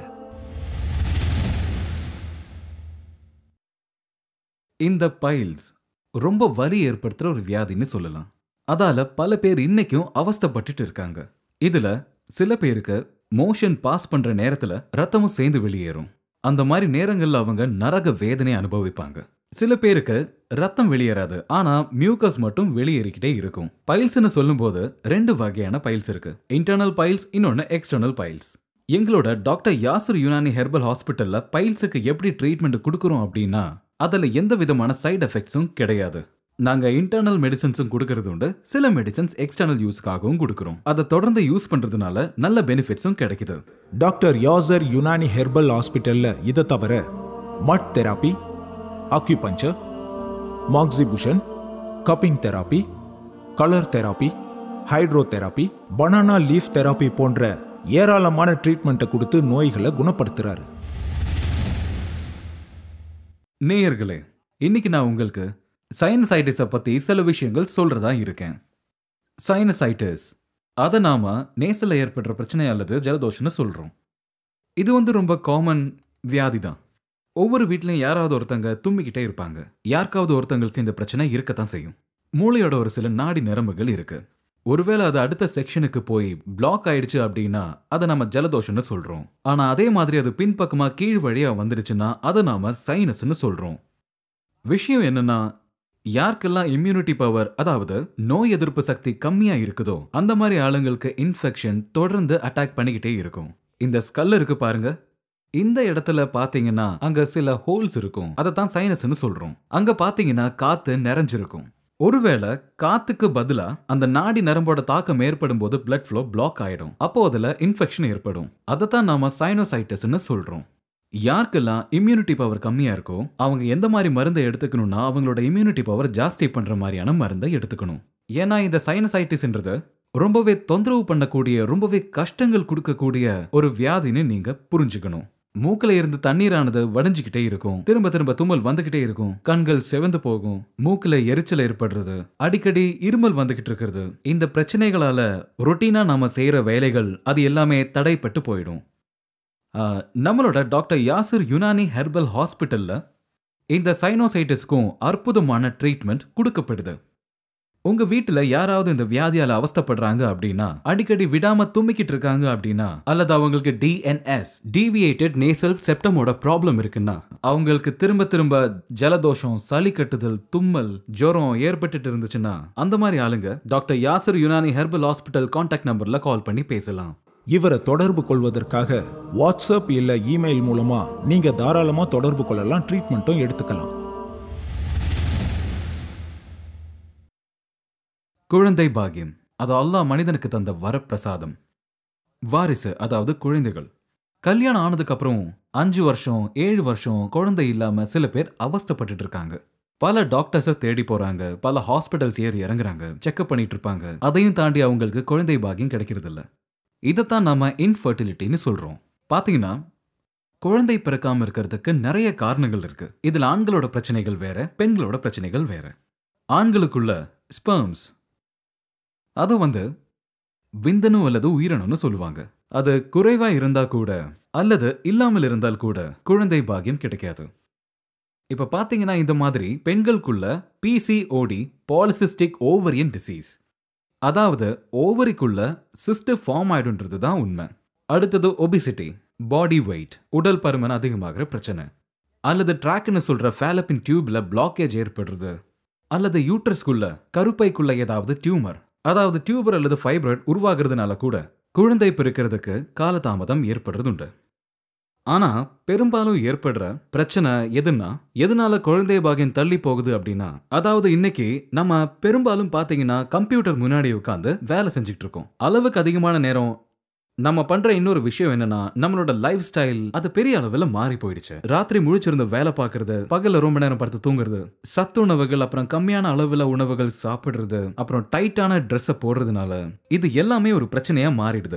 இந்த பைல்ஸ் ரொம்ப வலி ஏற்படுத்துற ஒரு வியாதின்னு சொல்லலாம் அதால பல பேர் இன்னைக்கும் அவஸ்தைப்பட்டுட்டு இருக்காங்க இதுல சில பேருக்கு மோஷன் பாஸ் பண்ற நேரத்துல ரத்தமும் சேர்ந்து வெளியேறும் அந்த மாதிரி நேரங்கள்ல அவங்க நரக வேதனை அனுபவிப்பாங்க சில பேருக்கு ரத்தம் வெளியேறாது ஆனா மியூக்கஸ் மட்டும் வெளியேறிக்கிட்டே இருக்கும் பைல்ஸ்னு சொல்லும்போது ரெண்டு வகையான பைல்ஸ் இருக்கு இன்டர்னல் பைல்ஸ் இன்னொன்னு எக்ஸ்டர்னல் பைல்ஸ் எங்களோட டாக்டர் யாசர் யுனானி ஹெர்பல் ஹாஸ்பிட்டல்ல பைல்ஸுக்கு எப்படி ட்ரீட்மெண்ட் கொடுக்குறோம் அப்படின்னா அதுல எந்த விதமான சைடு எஃபெக்ட்ஸும் கிடையாது நாங்க இன்டர்னல் மெடிசன்ஸும் கொடுக்கறது உண்டு சில மெடிசன்ஸ் எக்ஸ்டர்னல் யூஸ்க்காகவும் கொடுக்குறோம் அதை தொடர்ந்து யூஸ் பண்றதுனால நல்ல பெனிஃபிட்ஸும் கிடைக்குது டாக்டர் யாசர் யுனானி ஹெர்பல் ஹாஸ்பிட்டல்ல இதை தவிர mud therapy acupuncture moxibustion cupping therapy colour therapy hydro therapy banana leaf therapy போன்ற ஏராளமான ட்ரீட்மெண்ட்டை கொடுத்து நோய்களை குணப்படுத்துறாரு நேயர்களே இன்னைக்கு நான் உங்களுக்கு சைனசைட்டிஸை பத்தி சில விஷயங்கள் சொல்றதா இருக்கேன் சைனசைட்டிஸ் அதை நாம நேசல ஏற்படுற பிரச்சனை அல்லது ஜலதோஷம்னு சொல்றோம் இது வந்து ரொம்ப காமன் வியாதி தான் ஒவ்வொரு வீட்லயும் யாராவது ஒருத்தங்க தும்மிக்கிட்டே இருப்பாங்க யாருக்காவது ஒருத்தங்களுக்கு இந்த பிரச்சனை இருக்கத்தான் செய்யும் மூளையோட ஒரு சில நாடி நரம்புகள் இருக்கு ஒருவேளை அது அடுத்த செக்ஷனுக்கு போய் பிளாக் ஆயிடுச்சு அப்படின்னா அதை நம்ம ஜலதோஷம்னு சொல்றோம் ஆனா அதே மாதிரி அது பின்பக்கமா கீழ் வழியா வந்துடுச்சுன்னா அதை நாம சைனஸ்னு சொல்றோம் விஷயம் என்னன்னா யாருக்கெல்லாம் இம்யூனிட்டி பவர் அதாவது நோய் எதிர்ப்பு சக்தி கம்மியா இருக்குதோ அந்த மாதிரி ஆளுங்களுக்கு இன்ஃபெக்ஷன் தொடர்ந்து அட்டாக் பண்ணிக்கிட்டே இருக்கும் இந்த ஸ்கல் இருக்கு பாருங்க இந்த இடத்துல பாத்தீங்கன்னா அங்க சில ஹோல்ஸ் இருக்கும் அதை தான் சைனஸ்னு சொல்றோம் அங்க பாத்தீங்கன்னா காத்து நிறைஞ்சிருக்கும் ஒருவேளை காத்துக்கு பதிலா அந்த நாடி நரம்போட தாக்கம் ஏற்படும் போது பிளட் ஃப்ளோ பிளாக் ஆயிடும் அப்போ அதுல இன்ஃபெக்ஷன் ஏற்படும் அதை தான் நாம சைனோசைட்டிஸ்னு சொல்றோம் யாருக்கெல்லாம் இம்யூனிட்டி பவர் கம்மியா இருக்கோ அவங்க எந்த மாதிரி மருந்தை எடுத்துக்கணும்னா அவங்களோட இம்யூனிட்டி பவர் ஜாஸ்தி பண்ற மாதிரியான மருந்தை எடுத்துக்கணும் ஏன்னா இந்த சைனசைட்டிஸ்ன்றது ரொம்பவே தொந்தரவு பண்ணக்கூடிய ரொம்பவே கஷ்டங்கள் கொடுக்கக்கூடிய ஒரு வியாதின்னு நீங்க புரிஞ்சுக்கணும் மூக்குல இருந்து தண்ணீரானது வடிஞ்சுக்கிட்டே இருக்கும் திரும்ப திரும்ப தும்மல் வந்துகிட்டே இருக்கும் கண்கள் செவந்து போகும் மூக்குல எரிச்சல் ஏற்படுறது அடிக்கடி இருமல் வந்துகிட்டு இருக்கிறது இந்த பிரச்சனைகளால ரொட்டீனா நாம செய்யற வேலைகள் அது எல்லாமே தடைப்பட்டு போயிடும் ஆ, நம்மளோட டாக்டர் யாசிர் யுனானி ஹெர்பல் ஹாஸ்பிட்டல்ல இந்த சைனோசைட்டிஸ்க்கும் அற்புதமான ட்ரீட்மெண்ட் கொடுக்கப்படுது உங்க வீட்டுல யாராவது இந்த வியாதியால அவஸ்தைப்படுறாங்க அப்படின்னா அடிக்கடி விடாம தும்மிக்கிட்டு இருக்காங்க அப்படின்னா அல்லது அவங்களுக்கு டிஎன்எஸ் டீவியேட்டட் நேசல் செப்டமோட ப்ராப்ளம் இருக்குன்னா அவங்களுக்கு திரும்ப திரும்ப ஜலதோஷம் சளி கட்டுதல் தும்மல் ஜுரம் ஏற்பட்டுட்டு இருந்துச்சுன்னா அந்த மாதிரி ஆளுங்க doctor Yasir Unani herbal hospital contact நம்பர்ல கால் பண்ணி பேசலாம் இவரை தொடர்பு கொள்வதற்காக வாட்ஸ்அப் இல்ல இமெயில் மூலமா நீங்க தாராளமா தொடர்பு கொள்ளலாம் ட்ரீட்மெண்ட்டும் எடுத்துக்கலாம் குழந்தை பாக்கியம் அது அல்லாஹ் மனிதனுக்கு தந்த வரப்பிரசாதம் வாரிசு அதாவது குழந்தைகள் கல்யாணம் ஆனதுக்கு அப்புறம் அஞ்சு வருஷம் ஏழு வருஷம் குழந்தை இல்லாம சில பேர் அவஸ்தைப்பட்டுட்டு இருக்காங்க பல டாக்டர்ஸை தேடி போறாங்க பல ஹாஸ்பிட்டல்ஸ் ஏறி இறங்குறாங்க செக்அப் பண்ணிட்டு இருப்பாங்க அதையும் தாண்டி அவங்களுக்கு குழந்தை பாக்கியம் கிடைக்கிறது இல்ல இதைத்தான் நாம இன்ஃபர்டிலிட்டின்னு சொல்றோம் பாத்தீங்கன்னா குழந்தை பிறக்காம இருக்கிறதுக்கு நிறைய காரணங்கள் இருக்கு இதுல ஆண்களோட பிரச்சனைகள் வேற பெண்களோட பிரச்சனைகள் வேற ஆண்களுக்குள்ள ஸ்பெர்ம்ஸ் அது வந்து விந்தணு அல்லது உயிரணுன்னு சொல்லுவாங்க அது குறைவா இருந்தா கூட அல்லது இல்லாமல் இருந்தால் கூட குழந்தை பாக்கியம் கிடைக்காது இப்ப பாத்தீங்கன்னா இந்த மாதிரி பெண்களுக்குள்ள பிசிஓடி பாலிசிஸ்டிக் ஓவரியன் டிசீஸ் அதாவது ஓவரிக்குள்ள சிஸ்ட் ஃபார்ம் ஆயிடுன்றது தான் உண்மை அடுத்தது ஒபிசிட்டி பாடி வெயிட் உடல் பருமன் அதிகமாகிற பிரச்சனை அல்லது ட்ராக்னு சொல்ற ஃபேலப்பின் டியூப்ல பிளாக்கேஜ் ஏற்படுறது அல்லது யூட்ரஸ்குள்ள கருப்பைக்குள்ள ஏதாவது டியூமர் அதாவது டியூபர் அல்லது ஃபைப்ரட் உருவாகிறதுனால கூட குழந்தை பிறக்கிறதுக்கு காலதாமதம் ஏற்படுறதுண்டு ஆனா பெரும்பாலும் ஏற்படுற பிரச்சனை எதுன்னா எதனால குழந்தை பாகியம் தள்ளி போகுது அப்படின்னா அதாவது இன்னைக்கு நம்ம பெரும்பாலும் பாத்தீங்கன்னா கம்ப்யூட்டர் முன்னாடி உட்காந்து வேலை செஞ்சுட்டு இருக்கோம் அளவுக்கு அதிகமான நேரம் நம்ம பண்ற இன்னொரு விஷயம் என்னன்னா நம்மளோட லைஃப் ஸ்டைல் அது பெரிய அளவுல மாறி போயிடுச்சு ராத்திரி முழிச்சிருந்து வேலை பார்க்கறது பகல்ல ரொம்ப நேரம் படுத்து தூங்குறது சத்து உணவுகள் அப்புறம் கம்மியான அளவுல உணவுகள் சாப்பிடுறது அப்புறம் டைட்டான ட்ரெஸ்ஸை போடுறதுனால இது எல்லாமே ஒரு பிரச்சனையா மாறிடுது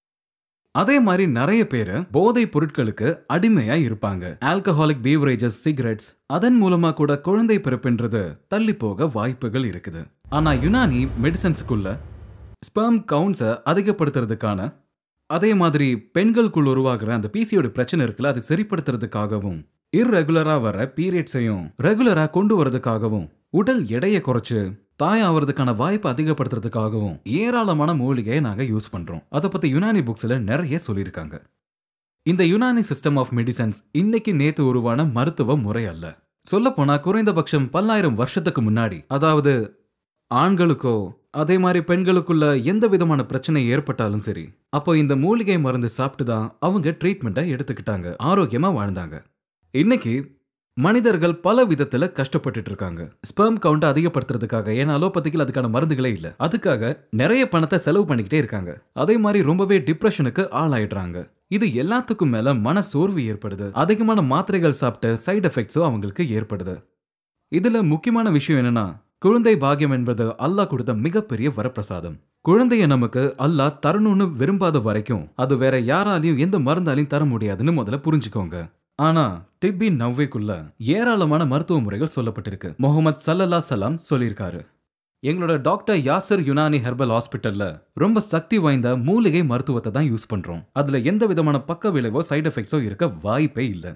அதே மாதிரி நிறைய பேர் போதைப் பொருட்களுக்கு அடிமையா இருப்பாங்க ஆல்கஹாலிக் பீவரேஜஸ் சிகரெட்ஸ் அதன் மூலமா கூட குழந்தை பிறப்புன்றது தள்ளி போக வாய்ப்புகள் இருக்குது ஆனா யுனானி மெடிசன்ஸுக்குள்ள ஸ்பெர்ம் கவுண்ட்ஸை அதிகப்படுத்துறதுக்கான அதே மாதிரி பெண்களுக்குள் உருவாகிற அந்த பிசியோட பிரச்சனை இருக்குல்ல அதை சரிப்படுத்துறதுக்காகவும் இர்ரெகுலரா வர பீரியட்ஸையும் ரெகுலரா கொண்டு வரதுக்காகவும் உடல் எடையை குறைச்சு தாய் ஆவறதுக்கான வாய்ப்பை அதிகப்படுத்துறதுக்காகவும் ஏராளமான மூலிகையை நாங்க யூஸ் பண்றோம் அதை பத்தி யுனானி புக்ஸ்ல நிறைய சொல்லியிருக்காங்க இந்த யுனானி சிஸ்டம் ஆஃப் மெடிசன்ஸ் இன்னைக்கு நேத்து உருவான மருத்துவ முறை அல்ல சொல்லப்போனா குறைந்தபட்சம் பல்லாயிரம் வருஷத்துக்கு முன்னாடி அதாவது ஆண்களுக்கோ அதே மாதிரி பெண்களுக்குள்ள எந்த விதமான பிரச்சனை ஏற்பட்டாலும் சரி அப்போ இந்த மூலிகை மருந்து சாப்பிட்டு தான் அவங்க ட்ரீட்மெண்ட்டை எடுத்துக்கிட்டாங்க ஆரோக்கியமா வாழ்ந்தாங்க இன்னைக்கு மனிதர்கள் பல விதத்துல கஷ்டப்பட்டுட்டு இருக்காங்க ஸ்பெர்ம் கவுண்ட் அதிகப்படுத்துறதுக்காக ஏன்னா அலோபதிக்கில் அதுக்கான மருந்துகளே இல்ல அதுக்காக நிறைய பணத்தை செலவு பண்ணிக்கிட்டே இருக்காங்க அதே மாதிரி ரொம்பவே டிப்ரெஷனுக்கு ஆளாயிடுறாங்க இது எல்லாத்துக்கும் மேல மன சோர்வு ஏற்படுது அதிகமான மாத்திரைகள் சாப்பிட்டு சைடு எஃபெக்ட்ஸும் அவங்களுக்கு ஏற்படுது இதுல முக்கியமான விஷயம் என்னன்னா குழந்தை பாக்கியம் என்பது அல்லாஹ் கொடுத்த மிகப்பெரிய வரப்பிரசாதம் குழந்தைய நமக்கு அல்லாஹ் தரணும்னு விரும்பாத வரைக்கும் அது வேற யாராலையும் எந்த மருந்தாலையும் தர முடியாதுன்னு முதல்ல புரிஞ்சுக்கோங்க ஆனா திப்பி நவ்வேக்குள்ள ஏராளமான மருத்துவ முறைகள் சொல்லப்பட்டிருக்கு முகமது சல்லல்லா சலாம் சொல்லியிருக்காரு எங்களோட டாக்டர் யாசர் யுனானி ஹெர்பல் ஹாஸ்பிட்டல்ல ரொம்ப சக்தி வாய்ந்த மூலிகை மருத்துவத்தை தான் யூஸ் பண்றோம் அதுல எந்த விதமான பக்க விளைவோ சைடு எஃபெக்ட்ஸோ இருக்க வாய்ப்பே இல்லை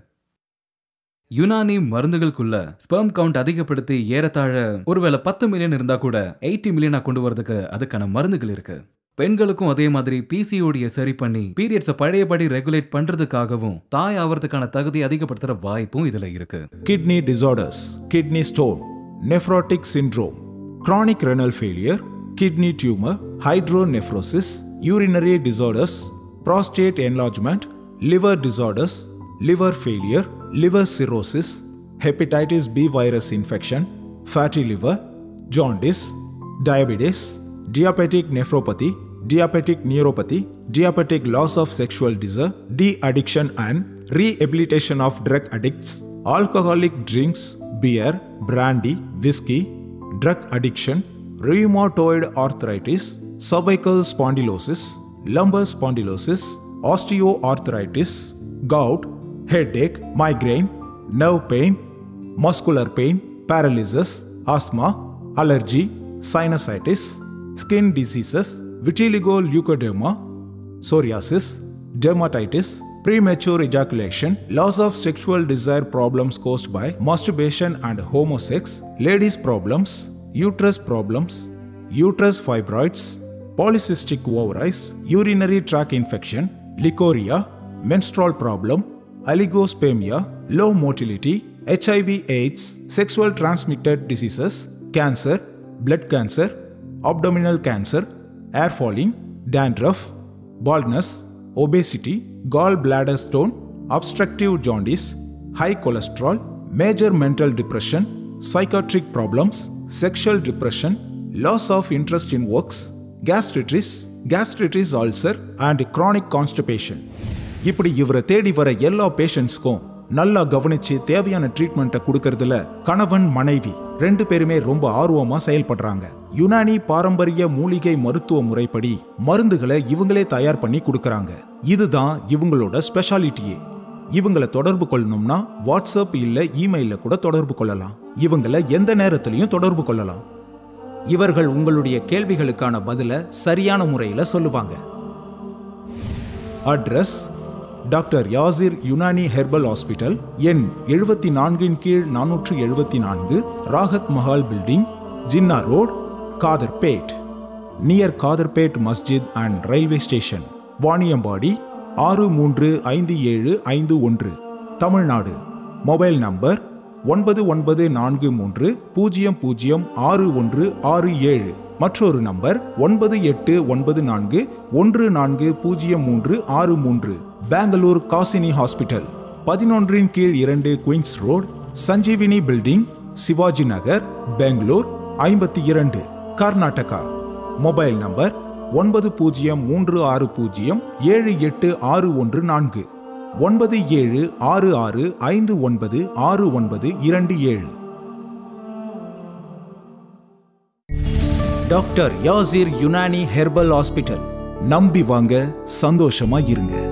யுனானி மருந்துகளுக்குள்ள ஸ்பெர்ம் கவுண்ட் அதிகப்படுத்தி ஏறத்தாழ ஒருவேளை பத்து மில்லியன் இருந்தா கூட எயிட்டி மில்லியனா கொண்டு வரதுக்கு அதுக்கான மருந்துகள் இருக்கு பெண்களுக்கும் அதே மாதிரி பிசிஓடியை சரி பண்ணி பீரியட்ஸை பழையபடி ரெகுலேட் பண்றதுக்காகவும் தாய் ஆவறதுக்கான தகுதி அதிகப்படுத்துற வாய்ப்பும் இதுல இருக்கு kidney disorders, kidney stone, nephrotic syndrome, chronic renal failure, kidney tumor, hydronephrosis, urinary disorders, prostate enlargement, liver disorders, liver failure, liver cirrhosis, hepatitis B virus infection, fatty liver, jaundice, diabetes, diabetic nephropathy, diabetic neuropathy, diabetic loss of sexual desire, de-addiction and rehabilitation of drug addicts, alcoholic drinks, beer, brandy, whiskey, drug addiction, rheumatoid arthritis, cervical spondylosis, lumbar spondylosis, osteoarthritis, gout, headache, migraine, nerve pain, muscular pain, paralysis, asthma, allergy, sinusitis, skin diseases, vitiligo leukoderma, psoriasis, dermatitis, premature ejaculation, loss of sexual desire problems caused by masturbation and homosex, ladies' problems, uterus problems, uterus fibroids, polycystic ovaries, urinary tract infection, licoria, menstrual problem, oligospermia, low motility, HIV AIDS, sexual transmitted diseases, cancer, blood cancer, abdominal cancer, hair falling, dandruff, baldness, obesity, gallbladder stone, obstructive jaundice, high cholesterol, major mental depression, psychiatric problems, sexual depression, loss of interest in works, gastritis, gastritis ulcer, and chronic constipation. இப்படி இவரை தேடி வர எல்லா பேஷண்ட்ஸ்க்கும் நல்லா கவனிச்சு தேவையான ட்ரீட்மெண்ட்டை கொடுக்கறதுல கணவன் மனைவி ரெண்டு பேருமே ரொம்ப ஆர்வமா செயல்படுறாங்க யுனானி பாரம்பரிய மூலிகை மருத்துவ முறைப்படி மருந்துகளை இவங்களே தயார் பண்ணி கொடுக்கறாங்க இதுதான் இவங்களோட ஸ்பெஷாலிட்டியே இவங்கள தொடர்பு கொள்ளணும்னா வாட்ஸ்அப் இல்ல இமெயில கூட தொடர்பு கொள்ளலாம் இவங்கள எந்த நேரத்திலையும் தொடர்பு கொள்ளலாம் இவர்கள் உங்களுடைய கேள்விகளுக்கான பதில சரியான முறையில சொல்லுவாங்க address doctor Yasir Unani herbal hospital எண் எழுபத்தி நான்கின் கீழ் நானூற்று எழுபத்தி நான்கு Rahat Mahal building Jinnah road Khaderpet near Khaderpet Masjid and railway station Vaniyambadi ஆறு மூன்று ஐந்து ஏழு ஐந்து ஒன்று தமிழ்நாடு மொபைல் நம்பர் ஒன்பது ஒன்பது நான்கு மூன்று பூஜ்ஜியம் பூஜ்ஜியம் ஆறு ஒன்று ஆறு ஏழு மற்றொரு நம்பர் ஒன்பது எட்டு ஒன்பது நான்கு ஒன்று நான்கு பூஜ்ஜியம் மூன்று ஆறு மூன்று பெங்களூர் காசினி ஹாஸ்பிட்டல் பதினொன்றின் கீழ் இரண்டு Queens road Sanjeevini building Shivaji Nagar Bangalore ஐம்பத்தி இரண்டு கர்நாடகா மொபைல் நம்பர் ஒன்பது பூஜ்ஜியம் மூன்று ஆறு பூஜ்ஜியம் ஏழு எட்டு ஆறு ஒன்று நான்கு ஒன்பது ஏழு ஆறு ஆறு ஐந்து ஒன்பது ஆறு ஒன்பது இரண்டு ஏழு doctor Yasir Unani herbal hospital நம்பி வாங்க சந்தோஷமா இருங்க